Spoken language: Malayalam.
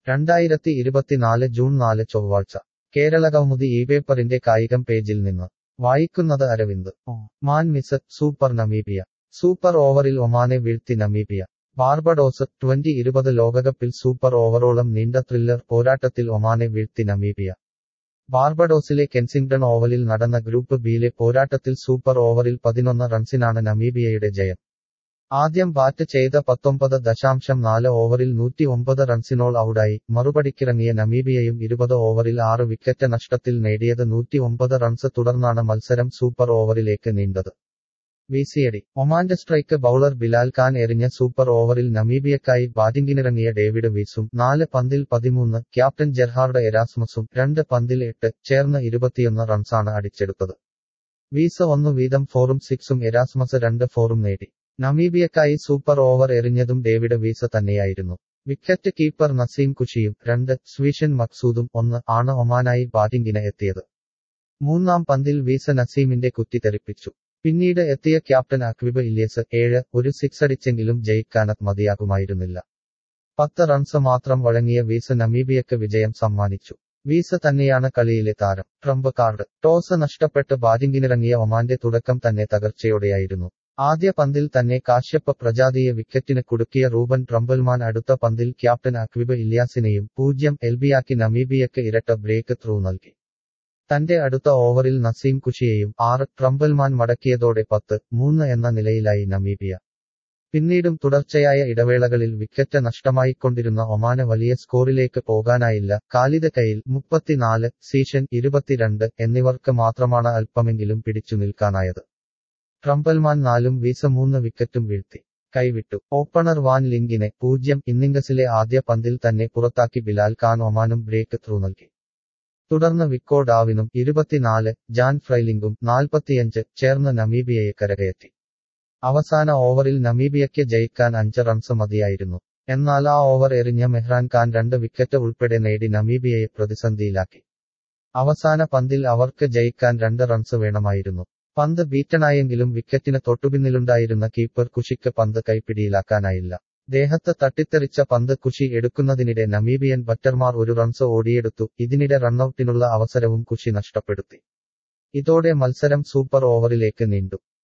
രണ്ടായിരത്തി ഇരുപത്തിനാല് ജൂൺ നാല് ചൊവ്വാഴ്ച കേരളകൗമുദി ഈ പേപ്പറിന്റെ കായികം പേജിൽ നിന്ന് വായിക്കുന്നത് അരവിന്ദ് മാൻ മിസ് സൂപ്പർ നമീബിയ സൂപ്പർ ഓവറിൽ ഒമാനെ വീഴ്ത്തി നമീബിയ ബാർബഡോസ് ട്വന്റി ഇരുപത് ലോകകപ്പിൽ സൂപ്പർ ഓവറോളം നീണ്ട ത്രില്ലർ പോരാട്ടത്തിൽ ഒമാനെ വീഴ്ത്തി നമീബിയ ബാർബഡോസിലെ കെൻസിംഗ്ടൺ ഓവലിൽ നടന്ന ഗ്രൂപ്പ് ബിയിലെ പോരാട്ടത്തിൽ സൂപ്പർ ഓവറിൽ പതിനൊന്ന് റൺസിനാണ് നമീബിയയുടെ ജയം ആദ്യം ബാറ്റ് ചെയ്ത പത്തൊമ്പത് ദശാംശം നാല് ഓവറിൽ നൂറ്റി ഒമ്പത് റൺസിനോൾ ഔട്ടായി മറുപടിക്കിറങ്ങിയ നമീബിയയും ഇരുപത് ഓവറിൽ ആറ് വിക്കറ്റ് നഷ്ടത്തിൽ നേടിയത് നൂറ്റി ഒമ്പത് റൺസ് തുടർന്നാണ് മത്സരം സൂപ്പർ ഓവറിലേക്ക് നീണ്ടത് വീസിയടി ഒമാന്റെ സ്ട്രൈക്ക് ബൌളർ ബിലാൽ ഖാൻ എറിഞ്ഞ സൂപ്പർ ഓവറിൽ നമീബിയക്കായി ബാറ്റിംഗിനിറങ്ങിയ ഡേവിഡ് വീസും നാല് പന്തിൽ പതിമൂന്ന് ക്യാപ്റ്റൻ ജെർഹാർഡ് എരാസ്മസും രണ്ട് പന്തിൽ എട്ട് ചേർന്ന് ഇരുപത്തിയൊന്ന് റൺസാണ് അടിച്ചെടുത്തത് വീസ് ഒന്നു വീതം ഫോറും സിക്സും എരാസ്മസ് രണ്ട് ഫോറും നേടി നമീബിയക്കായി സൂപ്പർ ഓവർ എറിഞ്ഞതും ഡേവിഡ് വീസ തന്നെയായിരുന്നു വിക്കറ്റ് കീപ്പർ നസീം കുഷിയും രണ്ട് സ്വീഷൻ മക്സൂദും ഒന്ന് ആണ് ഒമാനായി ബാറ്റിംഗിന് എത്തിയത് മൂന്നാം പന്തിൽ വീസ നസീമിന്റെ കുത്തി തെറിപ്പിച്ചു പിന്നീട് എത്തിയ ക്യാപ്റ്റൻ അക്വിബ് ഇല്യസ് ഏഴ് ഒരു സിക്സ് അടിച്ചെങ്കിലും ജയിക്കാനത് മതിയാകുമായിരുന്നില്ല പത്ത് റൺസ് മാത്രം വഴങ്ങിയ വീസ് നമീബിയക്ക് വിജയം സമ്മാനിച്ചു വീസ് തന്നെയാണ് കളിയിലെ താരം ട്രംപ് കാർഡ് ടോസ് നഷ്ടപ്പെട്ട് ബാറ്റിംഗിനിറങ്ങിയ ഒമാന്റെ തുടക്കം തന്നെ തകർച്ചയോടെയായിരുന്നു ആദ്യ പന്തിൽ തന്നെ കാശ്യപ്പ പ്രജാതിയെ വിക്കറ്റിന് കുടുക്കിയ റൂബൻ ട്രംബൽമാൻ അടുത്ത പന്തിൽ ക്യാപ്റ്റൻ അക്വിബ് ഇല്യാസിനെയും പൂജ്യം എൽബിയാക്കി നമീബിയക്ക് ഇരട്ട ബ്രേക്ക് ത്രൂ നൽകി തന്റെ അടുത്ത ഓവറിൽ നസീം കുഷിയെയും ആറ് ട്രംബൽമാൻ മടക്കിയതോടെ പത്ത് മൂന്ന് എന്ന നിലയിലായി നമീബിയ പിന്നീടും തുടർച്ചയായ ഇടവേളകളിൽ വിക്കറ്റ് നഷ്ടമായിക്കൊണ്ടിരുന്ന ഒമാന് വലിയ സ്കോറിലേക്ക് പോകാനായില്ല കാലിദ് കയ്യിൽ മുപ്പത്തിനാല് സീഷൻ ഇരുപത്തിരണ്ട് എന്നിവർക്ക് മാത്രമാണ് അല്പമെങ്കിലും പിടിച്ചു നിൽക്കാനായത് ട്രംബൽമാൻ നാലും വീസ മൂന്ന് വിക്കറ്റും വീഴ്ത്തി കൈവിട്ടു ഓപ്പണർ വാൻ ലിങ്കിനെ പൂജ്യം ഇന്നിംഗസിലെ ആദ്യ പന്തിൽ തന്നെ പുറത്താക്കി ബിലാൽ ഖാൻ ഒമാനും ബ്രേക്ക് ത്രൂ നൽകി തുടർന്ന് വിക്കോ ഡാവിനും ഇരുപത്തിനാല് ജാൻ ഫ്രൈലിംഗും നാൽപ്പത്തിയഞ്ച് ചേർന്ന് നമീബിയയെ കരകയറ്റി അവസാന ഓവറിൽ നമീബിയയ്ക്ക് ജയിക്കാൻ അഞ്ച് റൺസ് മതിയായിരുന്നു എന്നാൽ ആ ഓവർ എറിഞ്ഞ മെഹ്റാൻ ഖാൻ രണ്ട് വിക്കറ്റ് ഉൾപ്പെടെ നേടി നമീബിയയെ പ്രതിസന്ധിയിലാക്കി അവസാന പന്തിൽ അവർക്ക് ജയിക്കാൻ രണ്ട് റൺസ് വേണമായിരുന്നു പന്ത് ബീറ്റണായെങ്കിലും വിക്കറ്റിന് തൊട്ടുപിന്നിലുണ്ടായിരുന്ന കീപ്പർ കുഷിക്ക് പന്ത് കൈപ്പിടിയിലാക്കാനായില്ല ദേഹത്ത് തട്ടിത്തെറിച്ച പന്ത് കുഷി എടുക്കുന്നതിനിടെ നമീബിയൻ ബറ്റർമാർ ഒരു റൺസ് ഓടിയെടുത്തു ഇതിനിടെ റണ്ണൌട്ടിനുള്ള അവസരവും കുഷി നഷ്ടപ്പെടുത്തി ഇതോടെ മത്സരം സൂപ്പർ ഓവറിലേക്ക് നീണ്ടു